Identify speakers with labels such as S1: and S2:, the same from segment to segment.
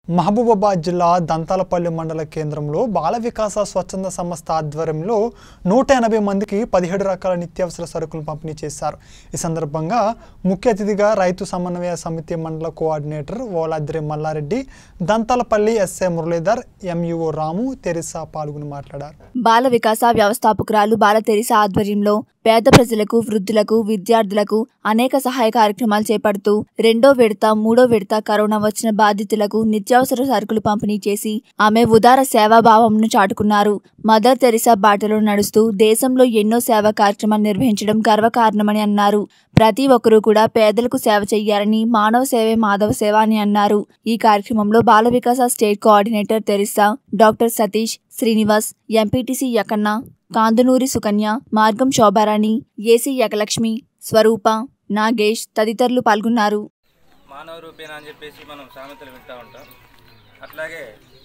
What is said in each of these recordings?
S1: మహబూబాబాద్ జిల్లా దంతాలపల్లి మండల కేంద్రంలో బాల వికాస స్వచ్ఛంద సంస్థ ఆధ్వర్యంలో నూట ఎనభై మందికి పదిహేడు రకాల నిత్యావసర సరుకులు పంపిణీ చేశారు ఈ సందర్భంగా ముఖ్య అతిథిగా రైతు సమన్వయ సమితి మండల coordinator Oladri Mallareddy Dantalapalli SA Muralidhar MUO Ramu Teresa పాల్గొని మాట్లాడారు
S2: బాల వికాస వ్యవస్థాపకురాలు బాల తెరిస ఆధ్వర్యంలో పేద ప్రజలకు వృద్ధులకు విద్యార్థులకు అనేక సహాయ కార్యక్రమాలు చేపడుతూ రెండో విడత మూడో విడత కరోనా వచ్చిన బాధితులకు నిత్యావసర సరుకులు పంపిణీ చేసి ఆమె ఉదార సేవాభావంను చాటుకున్నారు మదర్ తెరిసా బాటలో నడుస్తూ దేశంలో ఎన్నో సేవా కార్యక్రమాలు నిర్వహించడం గర్వకారణమని అన్నారు ప్రతి ఒక్కరూ కూడా పేదలకు సేవ చేయాలని మానవ సేవే మాధవ సేవ అని అన్నారు ఈ కార్యక్రమంలో Bala Vikasa state coordinator Teresa doctor Satish Srinivas MPTC Yakanna Kandunuri Sukanya Margam Shobharani ఏసీ యకలక్ష్మి స్వరూప నాగేష్ తదితరులు పాల్గొన్నారు
S3: మానవ రూపేణ అని చెప్పేసి మనం సామెతలు వింటూ ఉంటాం అట్లాగే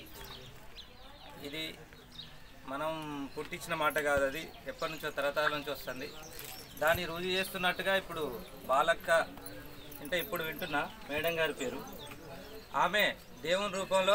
S3: ఇది మనం పుట్టించిన మాట కాదు అది ఎప్పటి నుంచో తరతరాల నుంచి వస్తుంది దాన్ని రుజువు చేస్తున్నట్టుగా ఇప్పుడు బాలక్క అంటే ఇప్పుడు వింటున్న మేడం గారి పేరు ఆమె దేవుని రూపంలో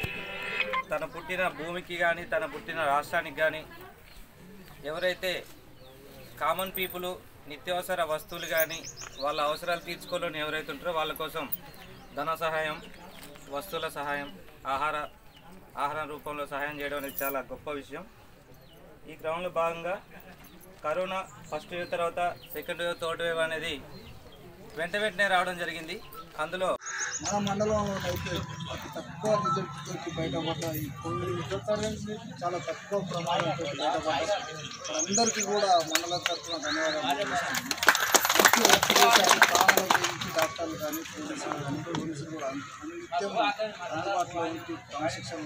S3: తన పుట్టిన భూమికి కానీ తన పుట్టిన రాష్ట్రానికి కానీ ఎవరైతే కామన్ పీపుల్ నిత్యావసర వస్తువులు కానీ వాళ్ళ అవసరాలు తీర్చుకోలేని ఎవరైతే ఉంటారో వాళ్ళ కోసం ధన సహాయం వస్తువుల సహాయం ఆహార ఆహారం రూపంలో సహాయం చేయడం అనేది చాలా గొప్ప విషయం ఈ క్రమంలో భాగంగా కరోనా ఫస్ట్ వేవ్ తర్వాత సెకండ్ వేవ్ థర్డ్ వేవ్ అనేది వెంట వెంటనే రావడం జరిగింది అందులో
S4: మన మండలంలో అయితే అతి తక్కువ రిజల్ట్ తోటి బయటపడ్డ ఈ కోవిడ్ రిజల్ట్ చాలా తక్కువ ప్రమాదంతో బయటపడ్డ అందరికీ కూడా మండలం తరఫున ధన్యవాదాలు తెలియజేస్తున్నాను. ముఖ్య ఉద్దేశాలు ప్రాణాల గురించి డాక్టర్లు కానీ పోలీసులు కానీ పోలీసులు కూడా అన్ని- నిత్యం అందుబాటులో ఉంటూ క్రమశిక్షణ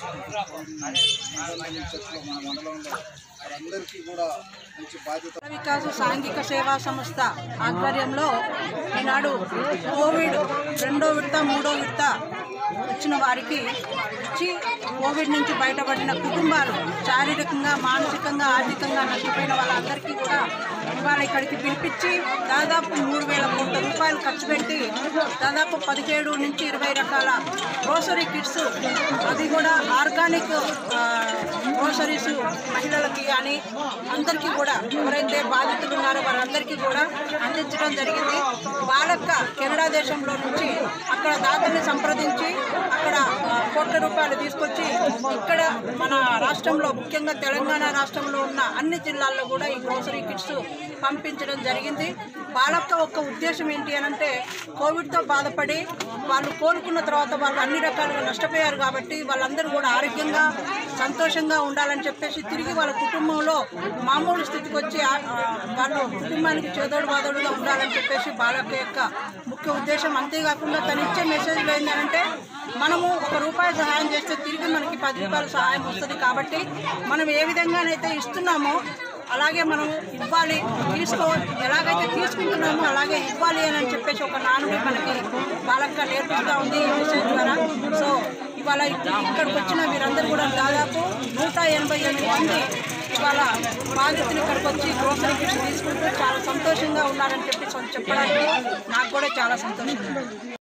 S4: నడిపించుకుంటూ మన మండలంలో వారందరికీ కూడా మంచి బాధ్యత
S5: వికాస సాంఘిక సేవా సంస్థ ఆధ్వర్యంలో ఈనాడు కోవిడ్ రెండో విడత మూడో విడత వచ్చిన వారికి వచ్చి కోవిడ్ నుంచి బయటపడిన కుటుంబాలు శారీరకంగా మానసికంగా ఆర్థికంగా నష్టపోయిన వాళ్ళందరికీ కూడా ఇవాళ ఇక్కడికి పిలిపించి దాదాపు మూడు వేల కోట్ల రూపాయలు ఖర్చు పెట్టి దాదాపు పదిహేడు నుంచి ఇరవై రకాల గ్రోసరీ కిట్స్ అది కూడా ఆర్గానిక్ గ్రోసరీస్ మహిళలకి కానీ అందరికీ కూడా ఎవరైతే బాధితులు ఉన్నారో వారందరికీ కూడా అందించడం జరిగింది బాలక్క కెనడా దేశంలో నుంచి అక్కడ దాతల్ని సంప్రదించి అక్కడ ఆ, కోట్ల రూపాయలు తీసుకొచ్చి ఇక్కడ మన రాష్ట్రంలో ముఖ్యంగా తెలంగాణ రాష్ట్రంలో ఉన్న అన్ని జిల్లాల్లో కూడా ఈ గ్రోసరీ కిట్స్ పంపించడం జరిగింది బాలక్క యొక్క ఉద్దేశం ఏంటి అని అంటే కోవిడ్తో బాధపడి వాళ్ళు కోలుకున్న తర్వాత వాళ్ళు అన్ని రకాలుగా నష్టపోయారు కాబట్టి వాళ్ళందరూ కూడా ఆరోగ్యంగా సంతోషంగా ఉండాలని చెప్పేసి తిరిగి వాళ్ళ కుటుంబంలో మామూలు స్థితికి వచ్చి ఆ- ఆ వాళ్ళు కుటుంబానికి చేదోడు బాదోడుగా ఉండాలని చెప్పేసి బాలక్క యొక్క ముఖ్య ఉద్దేశం అంతేకాకుండా తను ఇచ్చే మెసేజ్లో ఏంటంటే మనము ఒక రూపాయి సహాయం చేస్తే తిరిగి మనకి పది రూపాయల సహాయం వస్తుంది కాబట్టి మనం ఏ విధంగానైతే ఇస్తున్నామో అలాగే మనం ఇవ్వాలి తీసుకో ఎలాగైతే తీసుకుంటున్నామో అలాగే ఇవ్వాలి అని చెప్పేసి ఒక నానుడి మనకి బాలక్క నేర్పిస్తూ ఉంది ఈ మెసేజ్ ద్వారా సో ఇవాళ ఇక్కడికి వచ్చిన మీరందరూ కూడా దాదాపు నూట ఎనభై ఎనిమిది మంది ఇవాళ బాధితులు ఇక్కడికి వచ్చి గ్రోసరీ కిట్స్ తీసుకుంటూ చాలా సంతోషంగా ఉన్నారని చెప్పి చెప్పడానికి నాకు కూడా చాలా సంతోషంగా ఉంది